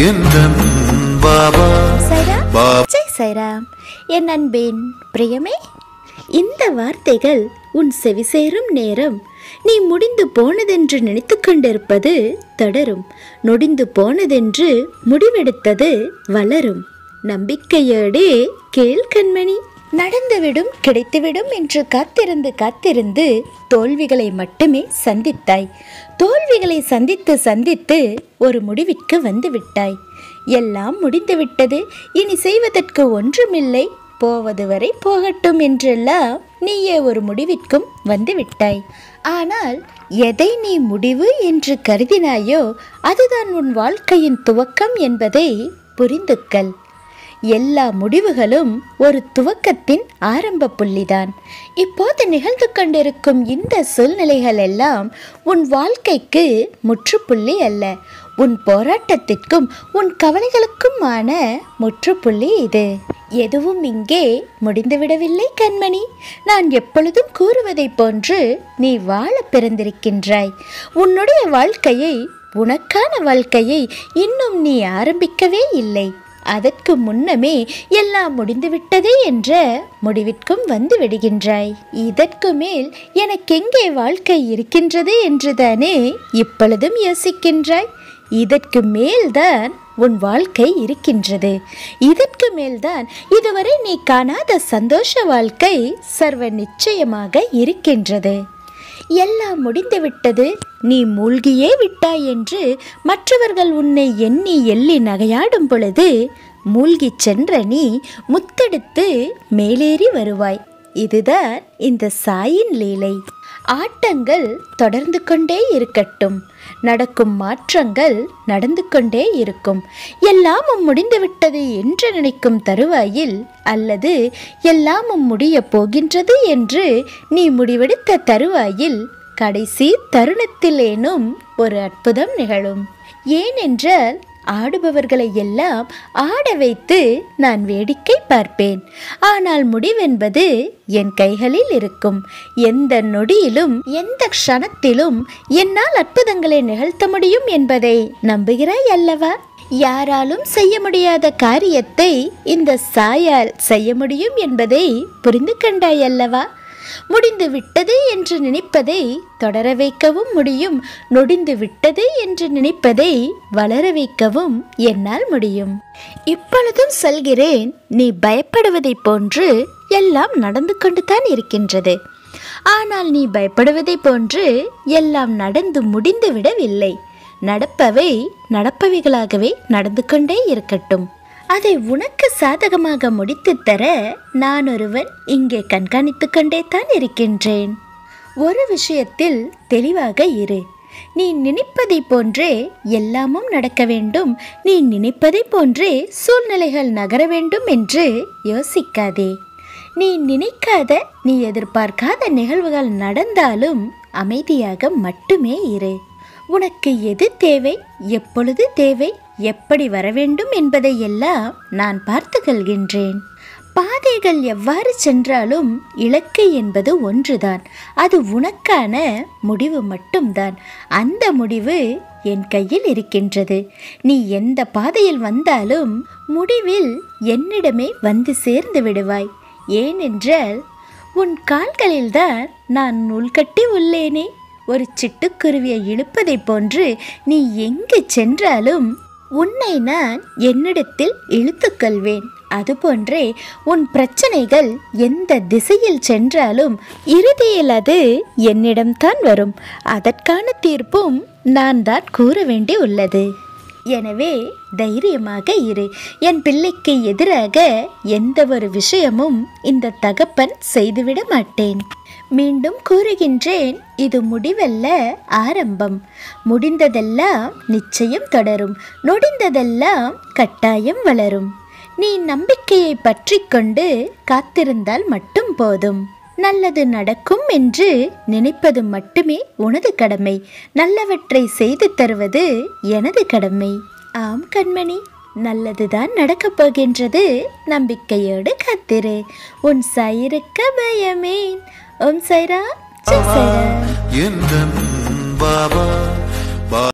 எந்தன் பாபா சைராம் பா ஜெய் சைராம் என் அன்பின் பிரியமே இந்த வார்த்தைகள் உன் செவிசேரும் நேரம் நீ முடிந்து போனதென்று நினைத்து கொண்டிருப்பது தொடரும் நொடிந்து போனதென்று முடிவெடுத்தது வளரும் நம்பிக்கையோடு கேள் கண்மணி நடந்துவிடும் கிடைத்துவிடும் என்று காத்திருந்து காத்திருந்து தோல்விகளை மட்டுமே சந்தித்தாய் தோல்விகளை சந்தித்து சந்தித்து ஒரு முடிவிற்கு வந்து விட்டாய் எல்லாம் முடிந்துவிட்டது இனி செய்வதற்கு ஒன்றுமில்லை போவது வரை போகட்டும் என்றெல்லாம் நீயே ஒரு முடிவிற்கும் வந்து விட்டாய் ஆனால் எதை நீ முடிவு என்று கருதினாயோ அதுதான் உன் வாழ்க்கையின் துவக்கம் என்பதை புரிந்துக்கல் எல்லா முடிவுகளும் ஒரு துவக்கத்தின் ஆரம்ப புள்ளிதான் இப்போது நிகழ்ந்து கொண்டிருக்கும் இந்த சூழ்நிலைகள் எல்லாம் உன் வாழ்க்கைக்கு முற்றுப்புள்ளி அல்ல உன் போராட்டத்திற்கும் உன் கவலைகளுக்குமான முற்றுப்புள்ளி இது எதுவும் இங்கே முடிந்துவிடவில்லை கண்மணி நான் எப்பொழுதும் கூறுவதைப் போன்று நீ வாழ பிறந்திருக்கின்றாய் உன்னுடைய வாழ்க்கையை உனக்கான வாழ்க்கையை இன்னும் நீ ஆரம்பிக்கவே இல்லை அதற்கு முன்னமே எல்லாம் முடிந்துவிட்டதே என்ற முடிவிற்கும் வந்து விடுகின்றாய் இதற்கு மேல் எனக்கெங்கே வாழ்க்கை இருக்கின்றது என்றுதானே இப்பொழுதும் யோசிக்கின்றாய் இதற்கு மேல்தான் உன் வாழ்க்கை இருக்கின்றது இதற்கு மேல்தான் இதுவரை நீ காணாத சந்தோஷ வாழ்க்கை சர்வ நிச்சயமாக இருக்கின்றது எல்லாம் முடிந்துவிட்டது நீ மூழ்கியே விட்டாய் என்று மற்றவர்கள் உன்னை எண்ணி எள்ளி நகையாடும் பொழுது மூழ்கிச் சென்ற நீ முத்தெடுத்து மேலேறி வருவாய் இதுதான் இந்த சாயின் லீலை ஆட்டங்கள் தொடர்ந்து கொண்டே இருக்கட்டும் நடக்கும் மாற்றங்கள் நடந்து கொண்டே இருக்கும் எல்லாமும் முடிந்துவிட்டது என்று நினைக்கும் தருவாயில் அல்லது எல்லாமும் முடியப் போகின்றது என்று நீ முடிவெடுத்த தருவாயில் கடைசி தருணத்திலேனும் ஒரு அற்புதம் நிகழும் ஏனென்றால் ஆடுபவர்களை எல்லாம் ஆட வைத்து நான் வேடிக்கை பார்ப்பேன் ஆனால் முடிவென்பது என் கைகளில் இருக்கும் எந்த நொடியிலும் எந்த க்ஷணத்திலும் என்னால் அற்புதங்களை நிகழ்த்த முடியும் என்பதை நம்புகிறாய் அல்லவா யாராலும் செய்ய முடியாத காரியத்தை இந்த சாயால் செய்ய முடியும் என்பதை புரிந்து கண்டாய் அல்லவா முடிந்து விட்டது என்று நினைப்பதை தொடர வைக்கவும் முடியும் நொடிந்து விட்டது என்று நினைப்பதை வளர வைக்கவும் என்னால் முடியும் இப்பொழுதும் சொல்கிறேன் நீ பயப்படுவதைப் போன்று எல்லாம் நடந்து கொண்டு தான் இருக்கின்றது ஆனால் நீ பயப்படுவதைப் போன்று எல்லாம் நடந்து முடிந்து விடவில்லை நடப்பவை நடப்பவைகளாகவே நடந்து கொண்டே இருக்கட்டும் அதை உனக்கு சாதகமாக முடித்துத் தர நான் ஒருவன் இங்கே கண்காணித்து கொண்டே தான் இருக்கின்றேன் ஒரு விஷயத்தில் தெளிவாக இரு நீ நினைப்பதைப் போன்றே எல்லாமும் நடக்க வேண்டும் நீ நினைப்பதைப் போன்றே சூழ்நிலைகள் நகர வேண்டும் என்று யோசிக்காதே நீ நினைக்காத நீ எதிர்பார்க்காத நிகழ்வுகள் நடந்தாலும் அமைதியாக மட்டுமே இரு உனக்கு எது தேவை எப்பொழுது தேவை எப்படி வர வேண்டும் என்பதை எல்லாம் நான் பார்த்து கொள்கின்றேன் பாதைகள் எவ்வாறு சென்றாலும் இலக்கு என்பது ஒன்றுதான் அது உனக்கான முடிவு மட்டும்தான் அந்த முடிவு என் கையில் இருக்கின்றது நீ எந்த பாதையில் வந்தாலும் முடிவில் என்னிடமே வந்து சேர்ந்து விடுவாய் ஏனென்றால் உன் கால்களில்தான் நான் நூல் கட்டி உள்ளேனே ஒரு சிட்டுக்குருவியை இழுப்பதைப் போன்று நீ எங்கு சென்றாலும் உன்னை நான் என்னிடத்தில் இழுத்துக்கொள்வேன் அதுபோன்றே உன் பிரச்சனைகள் எந்த திசையில் சென்றாலும் இறுதியில் அது என்னிடம்தான் வரும் அதற்கான தீர்ப்பும் நான் தான் கூற வேண்டி உள்ளது எனவே தைரியமாக இரு என் பிள்ளைக்கு எதிராக எந்த ஒரு விஷயமும் இந்த தகப்பன் செய்துவிட மாட்டேன் மீண்டும் கூறுகின்றேன் இது முடிவல்ல ஆரம்பம் முடிந்ததெல்லாம் நிச்சயம் தொடரும் நொடிந்ததெல்லாம் கட்டாயம் வளரும் நீ நம்பிக்கையை பற்றி கொண்டு காத்திருந்தால் மட்டும் போதும் நல்லது நடக்கும் என்று நினைப்பது மட்டுமே உனது கடமை நல்லவற்றை செய்து தருவது எனது கடமை ஆம் கண்மணி நல்லதுதான் நடக்கப் போகின்றது நம்பிக்கையோடு காத்திரு உன் சாயிருக்க பயமேன் ஓம் சைரா ஜெய் சைரா எந்தன் பாபா